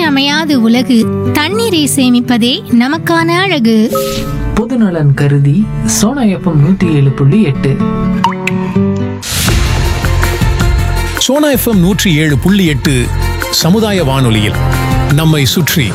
இன்றியமையாத உலகு தண்ணீரை சேமிப்பதே நமக்கான அழகு பொதுநலன் கருதி சோனா எஃப்எம் நூத்தி ஏழு புள்ளி எட்டு சோனா எஃப்எம் நூற்றி ஏழு புள்ளி எட்டு சமுதாய வானொலியில் நம்மை சுற்றி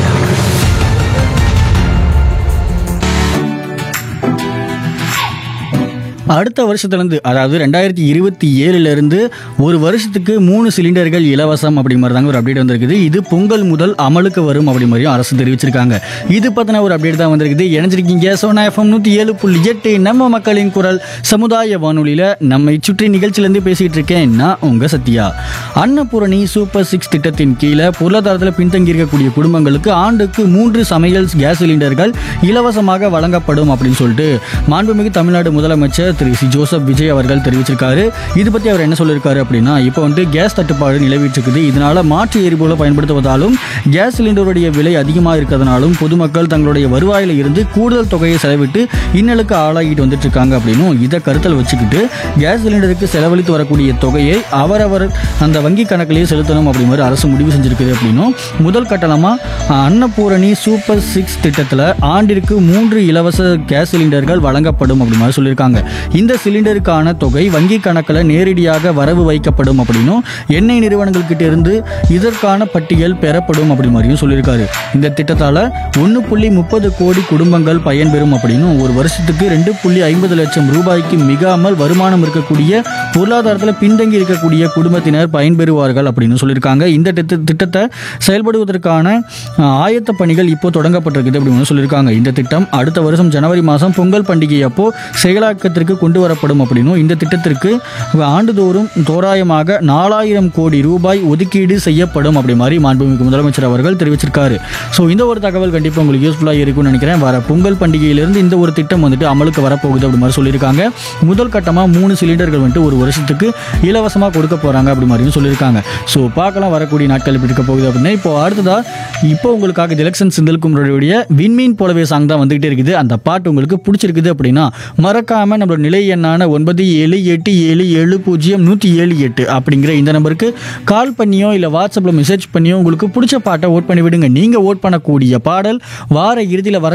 அடுத்த வருஷத்துலேருந்து அதாவது ரெண்டாயிரத்தி இருபத்தி ஏழுலேருந்து ஒரு வருஷத்துக்கு மூணு சிலிண்டர்கள் இலவசம் அப்படி மாதிரி தாங்க ஒரு அப்டேட் வந்திருக்குது இது பொங்கல் முதல் அமலுக்கு வரும் அப்படி மாதிரியும் அரசு தெரிவிச்சிருக்காங்க இது பற்றின ஒரு அப்டேட் தான் வந்திருக்குது இணைஞ்சிருக்கீங்க சோனா எஃப்எம் நூற்றி ஏழு புள்ளி எட்டு நம்ம மக்களின் குரல் சமுதாய வானொலியில் நம்மை சுற்றி நிகழ்ச்சியிலேருந்து பேசிகிட்டு இருக்கேன் நான் உங்கள் சத்யா அன்னபூரணி சூப்பர் சிக்ஸ் திட்டத்தின் கீழே பொருளாதாரத்தில் பின்தங்கி இருக்கக்கூடிய குடும்பங்களுக்கு ஆண்டுக்கு மூன்று சமையல் கேஸ் சிலிண்டர்கள் இலவசமாக வழங்கப்படும் அப்படின்னு சொல்லிட்டு மாண்புமிகு தமிழ்நாடு முதலமைச்சர் திரு சி ஜோசப் விஜய் அவர்கள் தெரிவிச்சிருக்காரு இது பற்றி அவர் என்ன சொல்லியிருக்காரு அப்படின்னா இப்போ வந்து கேஸ் தட்டுப்பாடு நிலவிட்டு இருக்குது இதனால மாற்று எரிபொருளை பயன்படுத்துவதாலும் கேஸ் சிலிண்டருடைய விலை அதிகமாக இருக்கிறதுனாலும் பொதுமக்கள் தங்களுடைய வருவாயில இருந்து கூடுதல் தொகையை செலவிட்டு இன்னலுக்கு ஆளாகிட்டு வந்துட்டு இருக்காங்க அப்படின்னும் இதை கருத்தில் வச்சுக்கிட்டு கேஸ் சிலிண்டருக்கு செலவழித்து வரக்கூடிய தொகையை அவரவர் அந்த வங்கி கணக்கிலேயே செலுத்தணும் அப்படி மாதிரி அரசு முடிவு செஞ்சிருக்குது அப்படின்னும் முதல் கட்டணமாக அன்னபூரணி சூப்பர் சிக்ஸ் திட்டத்தில் ஆண்டிற்கு மூன்று இலவச கேஸ் சிலிண்டர்கள் வழங்கப்படும் அப்படி மாதிரி சொல்லியிருக்காங்க இந்த சிலிண்டருக்கான தொகை வங்கி கணக்கில் நேரடியாக வரவு வைக்கப்படும் அப்படின்னும் எண்ணெய் நிறுவனங்கள் கிட்ட இருந்து இதற்கான பட்டியல் பெறப்படும் அப்படி மாதிரியும் சொல்லியிருக்காரு இந்த திட்டத்தால் ஒன்று புள்ளி முப்பது கோடி குடும்பங்கள் பயன்பெறும் அப்படின்னும் ஒரு வருஷத்துக்கு ரெண்டு புள்ளி ஐம்பது லட்சம் ரூபாய்க்கு மிகாமல் வருமானம் இருக்கக்கூடிய பொருளாதாரத்தில் பின்தங்கி இருக்கக்கூடிய குடும்பத்தினர் பயன்பெறுவார்கள் அப்படின்னு சொல்லியிருக்காங்க இந்த திட்ட- திட்டத்தை செயல்படுவதற்கான அஹ், ஆயத்த பணிகள் இப்போ தொடங்கப்பட்டிருக்குது அப்படின்னு சொல்லியிருக்காங்க இந்த திட்டம் அடுத்த வருஷம் ஜனவரி மாதம் பொங்கல் பண்டிகை அப்போ செயலாக்கத்திற்கு கொண்டு வரப்படும் அப்படின்னும் இந்த திட்டத்திற்கு ஆண்டுதோறும் தோராயமாக நாலாயிரம் கோடி ரூபாய் ஒதுக்கீடு செய்யப்படும் அப்படி மாதிரி மாண்புமிகு முதலமைச்சர் அவர்கள் தெரிவிச்சிருக்காரு ஸோ இந்த ஒரு தகவல் கண்டிப்பாக உங்களுக்கு யூஸ்ஃபுல்லாக இருக்கும்னு நினைக்கிறேன் வர பொங்கல் பண்டிகையிலிருந்து இந்த ஒரு திட்டம் வந்துட்டு அமலுக்கு வரப்போகுது அப்படி மாதிரி சொல்லியிருக்காங்க முதல் கட்டமாக மூணு சிலிண்டர்கள் வந்துட்டு ஒரு வருஷத்துக்கு இலவசமாக கொடுக்க போகிறாங்க அப்படி மாதிரியும் சொல்லியிருக்காங்க ஸோ பார்க்கலாம் வரக்கூடிய நாட்கள் எப்படி இருக்க போகுது அப்படின்னா இப்போ அடுத்ததாக இப்போ உங்களுக்காக திலக்ஷன் சிந்தல் குமரோடைய விண்மீன் போலவே சாங் தான் வந்துகிட்டே இருக்குது அந்த பாட்டு உங்களுக்கு பிடிச்சிருக்குது அப்படின்னா மறக்காமல் நம்மளோட நிலை எண்ணான ஒன்பது ஏழு எட்டு ஏழு ஏழு பூஜ்ஜியம் நூற்றி ஏழு எட்டு அப்படிங்கிற இந்த நம்பருக்கு கால் பண்ணியோ இல்லை வாட்ஸ்அப்பில் மெசேஜ் பண்ணியோ உங்களுக்கு பிடிச்ச பாட்டை ஓட் பண்ணி விடுங்க நீங்கள் ஓட் பண்ணக்கூடிய பாடல் வார இறுதியில் வர